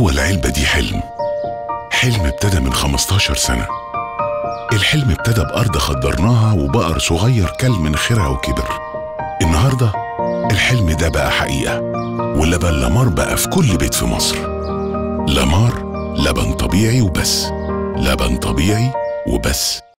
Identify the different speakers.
Speaker 1: جوه العلبة دي حلم حلم ابتدى من 15 سنة الحلم ابتدى بأرض خضرناها وبقر صغير كل من خيرها وكبر النهاردة الحلم ده بقى حقيقة ولبن لامار بقى في كل بيت في مصر لامار لبن طبيعي وبس لبن طبيعي وبس